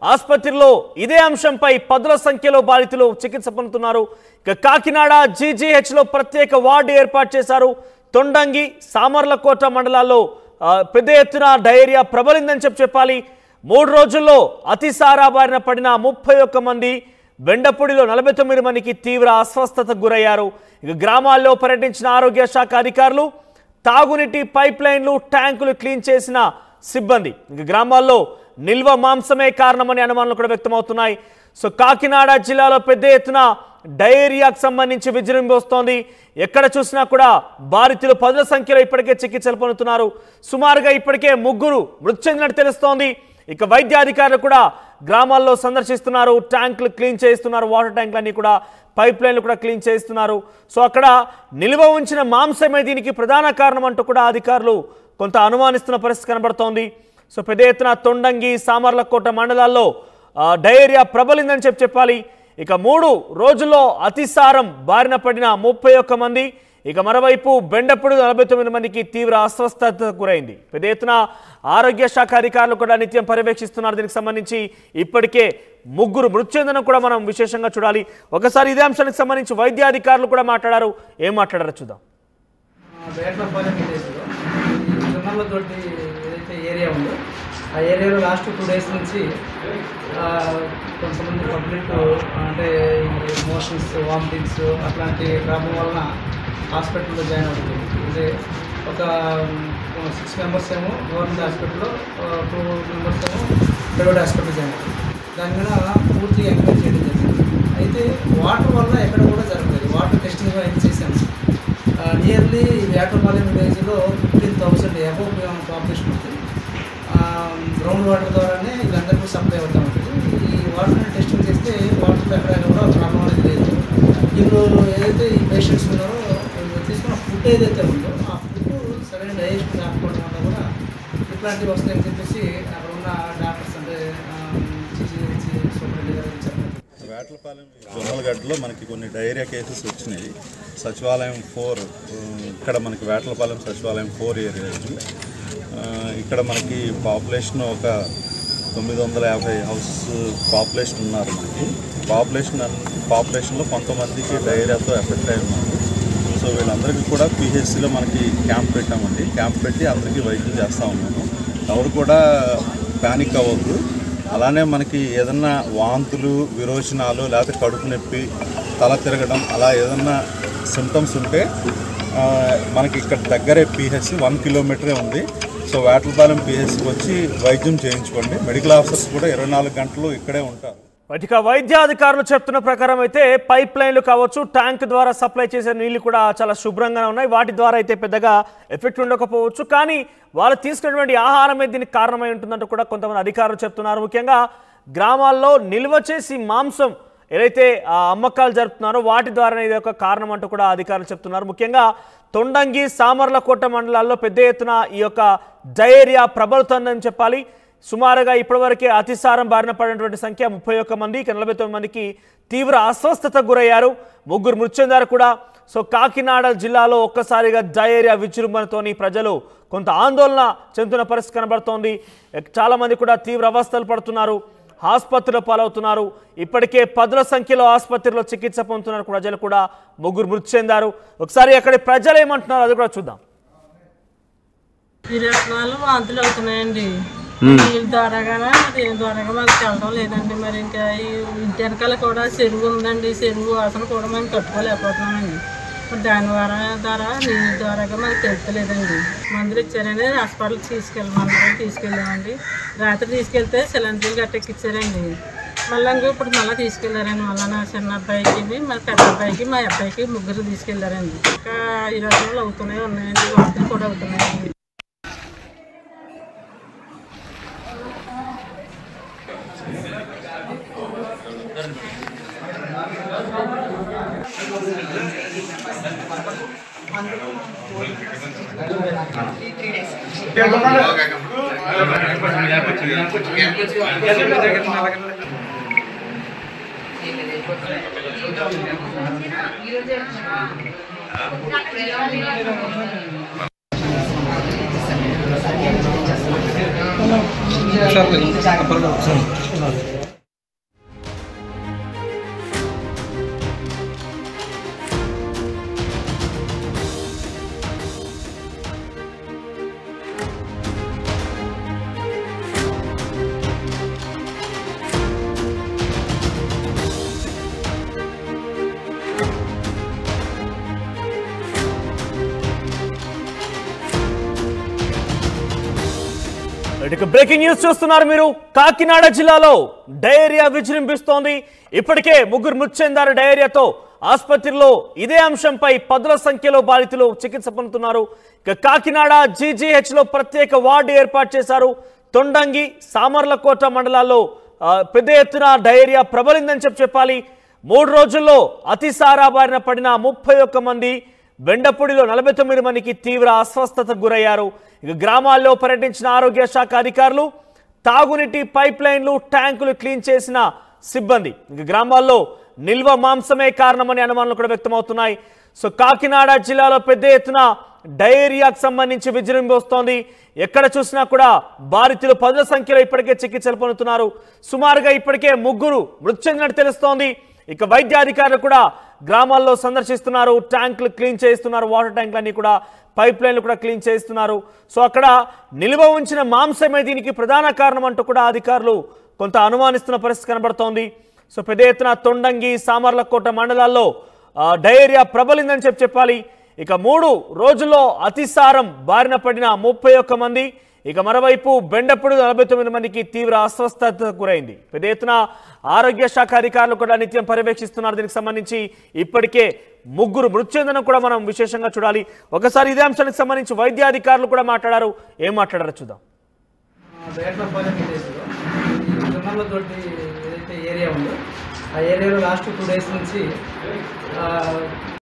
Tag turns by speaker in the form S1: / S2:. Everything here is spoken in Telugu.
S1: ఆసుపత్రిలో ఇదే అంశంపై పదుల సంఖ్యలో బాధితులు చికిత్స పొందుతున్నారు ఇక కాకినాడ జీజీహెచ్ లో ప్రత్యేక వార్డు ఏర్పాటు చేశారు తొండంగి సామర్లకోట మండలాల్లో ఆ, పెద్ద ఎత్తున డయేరియా ప్రబలిందని చెప్పి చెప్పాలి మూడు రోజుల్లో అతిసారా బారిన పడిన ముప్పై ఒక్క మంది బెండపూడిలో నలభై తొమ్మిది మందికి తీవ్ర అస్వస్థతకు గురయ్యారు ఇక గ్రామాల్లో పర్యటించిన ఆరోగ్య శాఖ అధికారులు తాగునీటి పైప్ లైన్లు ట్యాంకులు క్లీన్ చేసిన సిబ్బంది ఇక గ్రామాల్లో నిల్వ మాంసమే కారణమని అనుమానాలు కూడా వ్యక్తమవుతున్నాయి సో కాకినాడ జిల్లాలో పెద్ద ఎత్తున డయేరియాకు సంబంధించి విజృంభిస్తోంది ఎక్కడ చూసినా కూడా బాధితులు పదుల సంఖ్యలో ఇప్పటికే చికిత్సలు పొందుతున్నారు సుమారుగా ఇప్పటికే ముగ్గురు మృతి చెందినట్టు తెలుస్తోంది ఇక వైద్యాధికారులు కూడా గ్రామాల్లో సందర్శిస్తున్నారు ట్యాంకులు క్లీన్ చేయిస్తున్నారు వాటర్ ట్యాంకులన్నీ కూడా పైప్ లైన్లు కూడా క్లీన్ చేయిస్తున్నారు సో అక్కడ నిల్వ ఉంచిన మాంసమే దీనికి ప్రధాన కారణం అంటూ కూడా అధికారులు కొంత అనుమానిస్తున్న పరిస్థితి కనబడుతోంది సో పెద్ద ఎత్తున తొండంగి సామర్లకోట మండలాల్లో ఆ, డయేరియా ప్రబలిందని చెప్పి చెప్పాలి ఇక మూడు రోజుల్లో అతిసారం బారిన పడిన ముప్పై ఒక్క మంది ఇక మరోవైపు బెండప్పుడు నలభై తొమ్మిది మందికి తీవ్ర అస్వస్థతకు గురైంది పెద్ద ఎత్తున ఆరోగ్య శాఖ అధికారులు కూడా నిత్యం పర్యవేక్షిస్తున్నారు దీనికి సంబంధించి ఇప్పటికే ముగ్గురు మృతి చెందడం కూడా మనం విశేషంగా చూడాలి ఒకసారి ఇదే అంశానికి సంబంధించి వైద్యాధికారులు కూడా మాట్లాడారు ఏం మాట్లాడారో చూద్దాం
S2: వేటపాలెం విలేజ్లో ఈ జొన్నల దొడ్డి ఏదైతే ఏరియా ఉందో ఆ ఏరియాలో లాస్ట్ టూ డేస్ నుంచి ఆ, కొంతమంది పబ్లిక్ అంటే మోషన్స్ వామిటింగ్స్ అట్లాంటి ప్రాబ్లం వలన హాస్పిటల్లో జాయిన్ అవుతుంది అంటే ఒక సిక్స్ మెంబర్స్ ఏమో గవర్నమెంట్ హాస్పిటల్లో టూ మెంబర్స్ ఏమో ప్రైవేట్ హాస్పిటల్ జాయిన్ అవుతుంది దాని మీద పూర్తిగా ఎంక్వైరీ చేయడం జరిగింది అయితే వాటర్ వల్ల ఎక్కడ కూడా జరగలేదు వాటర్ టెస్టింగ్ అన్ని చేశాము నియర్లీ వేటపాలెం విలేజ్లో ఫిఫ్టీన్ థౌసండ్ అబౌవ్ పాపులేషన్ ఉంటుంది గ్రౌండ్ వాటర్ ద్వారానే వీళ్ళందరికీ సప్లై అవుతూ ఉంటుంది ఈ వాటర్ని టెస్టింగ్ చేస్తే వాటర్ ఎక్కడ కూడా ప్రాబ్లం అనేది లేదు వీళ్ళు ఏదైతే ఈ పేషెంట్స్ ఉన్నారో వీళ్ళు తీసుకున్న ఫుడ్ ఏదైతే ఉందో ఆ ఫుడ్ సరైన డైజెషన్ కాకపోవడం వల్ల కూడా ఇట్లాంటివి వస్తాయని చెప్పేసి అక్కడ ఉన్న డాక్టర్స్ అంటే సూపరింటెండెంట్ గారు చెప్పారు
S3: వేటలపాలెం జొన్నలగడ్డలో మనకి కొన్ని డైరియా కేసెస్ వచ్చినాయి సచివాలయం ఫోర్ ఇక్కడ మనకి వేటలపాలెం సచివాలయం ఫోర్ ఏరియా ఇది ఆ, ఇక్కడ మనకి పాపులేషన్ ఒక తొమ్మిది వందల యాభై హౌస్ పాపులేషన్ ఉన్నారు మనకి పాపులేషన్ అన్- పాపులేషన్లో కొంతమందికి డైరియాతో ఎఫెక్ట్ అయి ఉన్నారు సో వీళ్ళందరికీ కూడా పిహెచ్సిలో మనకి క్యాంప్ పెట్టామండి క్యాంప్ పెట్టి అందరికీ వైద్యం చేస్తూ ఉన్నాము ఎవరు కూడా ప్యానిక్ అవ్వద్దు అలానే మనకి ఏదన్నా వాంతులు విరోచనాలు లేకపోతే కడుపు నొప్పి తల తిరగడం అలా ఏదన్నా సిమ్టమ్స్ ఉంటే ఆ, మనకి ఇక్కడ దగ్గరే పిహెచ్సి వన్ కిలోమీటరే ఉంది సో వేటలపాలెం పిహెచ్సికి వచ్చి వైద్యం చేయించుకోండి మెడికల్ ఆఫీసర్స్ కూడా ఇరవై నాలుగు గంటలు ఇక్కడే ఉంటారు
S1: ఇక వైద్యాధికారులు చెప్తున్న ప్రకారం అయితే పైప్ లైన్లు కావచ్చు ట్యాంక్ ద్వారా సప్లై చేసే నీళ్లు కూడా చాలా శుభ్రంగానే ఉన్నాయి వాటి ద్వారా అయితే పెద్దగా ఎఫెక్ట్ ఉండకపోవచ్చు కానీ వాళ్ళు తీసుకున్నటువంటి ఆహారమే దీనికి కారణమై ఉంటుందంటూ కూడా కొంతమంది అధికారులు చెప్తున్నారు ముఖ్యంగా గ్రామాల్లో నిల్వ చేసి మాంసం ఏదైతే ఆ అమ్మకాలు జరుపుతున్నారో వాటి ద్వారా ఇది ఒక కారణం అంటూ కూడా అధికారులు చెప్తున్నారు ముఖ్యంగా తొండంగి సామర్లకోట మండలాల్లో పెద్ద ఎత్తున ఈ యొక్క డయేరియా ప్రబలుతోందని చెప్పాలి సుమారుగా ఇప్పటివరకే అతిసారం బారిన పడినటువంటి సంఖ్య ముప్పై ఒక్క మంది ఇక నలభై తొమ్మిది మందికి తీవ్ర అస్వస్థతకు గురయ్యారు ముగ్గురు మృతి చెందారు కూడా సో కాకినాడ జిల్లాలో ఒక్కసారిగా డయేరియా విజృంభణతోని ప్రజలు కొంత ఆందోళన చెందుతున్న పరిస్థితి కనబడుతోంది చాలా మంది కూడా తీవ్ర అవస్థలు పడుతున్నారు ఆసుపత్రిలో పాలవుతున్నారు ఇప్పటికే పదుల సంఖ్యలో ఆసుపత్రిలో చికిత్స పొందుతున్నారు ప్రజలు కూడా ముగ్గురు మృతి చెందారు ఒకసారి అక్కడి ప్రజలు ఏమంటున్నారు అది కూడా చూద్దాం
S4: విరేచనాలు వాంతులు అవుతున్నాయండి నీళ్ళు ద్వారాగానే దేని ద్వారాగా మాకు తెలడం లేదండి మరి ఇంకా ఈ ఇంటి వెనకాల కూడా చెరువు ఉందండి చెరువు వాసన కూడా మేము కట్టుకోలేకపోతున్నామండి మరి దాని ద్వారా ద్వారా నీళ్ళ ద్వారాగా మాకు తెలుస్తలేదండి మందులు ఇచ్చారని హాస్పిటల్కి తీసుకెళ్ళమన్నారు తీసుకెళ్ళామండి రాత్రి తీసుకెళ్తే సిలిండర్లు గట్టెక్కిచ్చారండి మళ్ళీ ఇంకో ఇప్పుడు మళ్ళీ తీసుకెళ్లారండి మళ్ళీ నా చిన్న అబ్బాయికి మా పెద్ద అబ్బాయికి మా అబ్బాయికి ముగ్గురు తీసుకెళ్లారండి ఇంకా ఈ రోజుల్లో అవుతూనే ఉన్నాయండి వాంతులు కూడా అవుతున్నాయండి
S2: సార్ చేస్తున్నారు
S1: ఇక బ్రేకింగ్ న్యూస్ చూస్తున్నారు మీరు కాకినాడ జిల్లాలో డయేరియా విజృంభిస్తోంది ఇప్పటికే ముగ్గురు మృతి చెందారు డయేరియాతో ఆసుపత్రిలో ఇదే అంశంపై పదుల సంఖ్యలో బాధితులు చికిత్స పొందుతున్నారు ఇక కాకినాడ జీజీహెచ్ లో ప్రత్యేక వార్డు ఏర్పాటు చేశారు తొండంగి సామర్లకోట మండలాల్లో ఆ, పెద్ద ఎత్తున డయేరియా ప్రబలిందని చెప్పి చెప్పాలి మూడు రోజుల్లో అతిసారా బారిన పడిన ముప్పై ఒక్క మంది బెండపూడిలో నలభై తొమ్మిది మందికి తీవ్ర అస్వస్థతకు గురయ్యారు ఇక గ్రామాల్లో పర్యటించిన ఆరోగ్య శాఖ అధికారులు తాగునీటి పైప్ లైన్లు ట్యాంకులు క్లీన్ చేసిన సిబ్బంది ఇక గ్రామాల్లో నిల్వ మాంసమే కారణమని అనుమానాలు కూడా వ్యక్తమవుతున్నాయి సో కాకినాడ జిల్లాలో పెద్ద ఎత్తున డయేరియాకు సంబంధించి విజృంభి వస్తోంది ఎక్కడ చూసినా కూడా బాధితులు పదుల సంఖ్యలో ఇప్పటికే చికిత్సలు పొందుతున్నారు సుమారుగా ఇప్పటికే ముగ్గురు మృతి చెందినట్టు తెలుస్తోంది ఇక వైద్యాధికారులు కూడా గ్రామాల్లో సందర్శిస్తున్నారు ట్యాంకులు క్లీన్ చేయిస్తున్నారు వాటర్ ట్యాంకులన్నీ కూడా పైప్ లైన్లు కూడా క్లీన్ చేయిస్తున్నారు సో అక్కడ నిల్వ ఉంచిన మాంసమే దీనికి ప్రధాన కారణం అంటూ కూడా అధికారులు కొంత అనుమానిస్తున్న పరిస్థితి కనబడుతోంది సో పెద్ద ఎత్తున తొండంగి సామర్లకోట మండలాల్లో ఆ, డయేరియా ప్రబలిందని చెప్పి చెప్పాలి ఇక మూడు రోజుల్లో అతిసారం బారిన పడిన ముప్పై ఒక్క మంది ఇక మరోవైపు బెండప్పుడు నలభై తొమ్మిది మందికి తీవ్ర అస్వస్థతకు గురైంది పెద్ద ఎత్తున ఆరోగ్య శాఖ అధికారులు కూడా నిత్యం పర్యవేక్షిస్తున్నారు దీనికి సంబంధించి ఇప్పటికే ముగ్గురు మృతి చెందడం కూడా మనం విశేషంగా చూడాలి ఒకసారి ఇదే అంశానికి సంబంధించి వైద్యాధికారులు కూడా మాట్లాడారు ఏం మాట్లాడారో చూద్దాం
S2: వేటపల్లి విలేజ్లో ఈ జొన్నల దొడ్డి ఏదైతే ఏరియా ఉందో ఆ ఏరియాలో లాస్ట్ టూ డేస్ నుంచి ఆ,